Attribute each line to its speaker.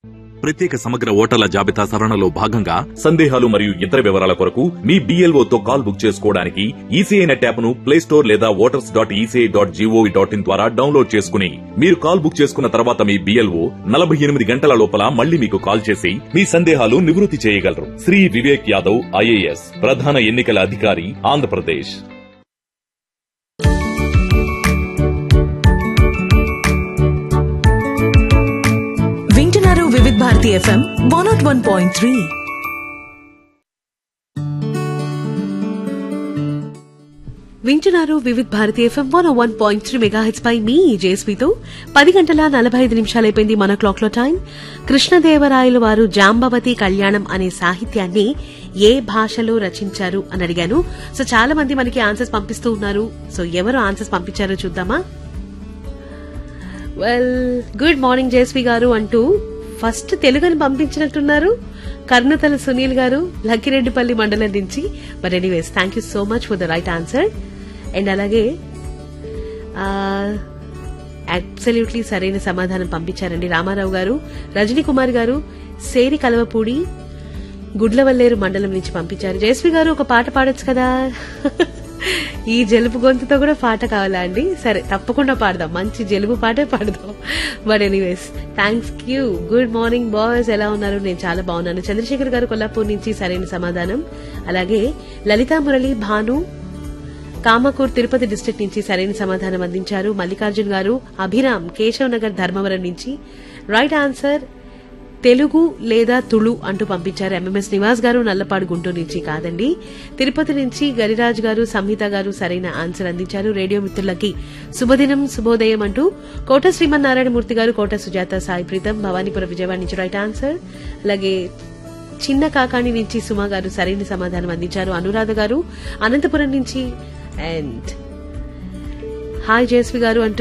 Speaker 1: ప్రత్యేక సమగ్ర ఓటర్ల జాబితా సవరణలో భాగంగా సందేహాలు మరియు ఇతర వివరాల కొరకు మీ BLO తో కాల్ బుక్ చేసుకోవడానికి ఈసీఐ నెట్ యాప్ ను ప్లే స్టోర్ లేదా voters dot ECI dot gov dot in ద్వారా డౌన్లోడ్ చేసుకుని మీరు కాల్ బుక్ చేసుకున్న తర్వాత మీ బిఎల్ఓ నలభై ఎనిమిది గంటల లోపల మళ్ళీ మీకు కాల్ చేసి మీ సందేహాలు నివృత్తి చేయగలరు శ్రీ వివేక్ యాదవ్ ఐఏఎస్ ప్రధాన ఎన్నికల అధికారి ఆంధ్రప్రదేశ్
Speaker 2: వింటున్నారు Vividh Bharati FM one nought one point three వింటున్నారు Vividh Bharati FM one one point three megahertz పై మీ జేస్వితో పది గంటల నలభై ఐదు నిమిషాలైపోయింది మన క్లాక్ లో టైం కృష్ణదేవరాయలు వారు జాంబవతి కళ్యాణం అనే సాహిత్యాన్ని ఏ భాషలో రచించారు అని అడిగాను సో చాలా మంది మనకి ఆన్సర్స్ పంపిస్తూ ఉన్నారు సో ఎవరు ఆన్సర్స్ పంపించారో చూద్దామా వెల్ గుడ్ మార్నింగ్ జయశ్రీ గారు అంటూ ఫస్ట్ తెలుగుని పంపించినట్టున్నారు కర్ణతల సునీల్ గారు లక్కిరెడ్డిపల్లి మండలం నుంచి but anyways thank you so much for the right answer and అలాగే అబ్సల్యూట్లీ సరైన సమాధానం పంపించారండి రామారావు గారు రజనీ కుమార్ గారు సేరి కలవపూడి గుడ్లవల్లేరు మండలం నుంచి పంపించారు జయశ్రీ గారు ఒక పాట పాడొచ్చు కదా ఈ జలుబు గొంతుతో కూడా పాట కావాలా అండి సరే తప్పకుండా పాడదాం మంచి జలుబు పాటే పాడదాం but anyways thanks you good morning boys ఎలా ఉన్నారు నేను చాలా బాగున్నాను చంద్రశేఖర్ గారు కొల్లాపూర్ నుంచి సరైన సమాధానం అలాగే లలితా మురళి భాను కామకూర్ తిరుపతి డిస్టిక్ నుంచి సరైన సమాధానం అందించారు మల్లికార్జున్ గారు అభిరామ్ కేశవ్ నగర్ ధర్మవరం నుంచి రైట్ ఆన్సర్ తెలుగు లేదా తుళు అంటూ పంపించారు ఎంఎంఎస్ నివాస్ గారు నల్లపాడు గుంటూరు నుంచి కాదండి తిరుపతి నుంచి గరిరాజ్ గారు సంహిత గారు సరైన ఆన్సర్ అందించారు రేడియో మిత్రులకి శుభదినం శుభోదయం అంటూ కోట శ్రీమన్నారాయణమూర్తి గారు కోట సుజాత సాయి ప్రీతం భవానీపురం విజయవాడ నుంచి రైట్ ఆన్సర్ అలాగే చిన్న కాకాణి నుంచి సుమ గారు సరైన సమాధానం అందించారు అనురాధ గారు అనంతపురం నుంచి అండ్ హాయ్ జయశ్రీ గారు అంటూ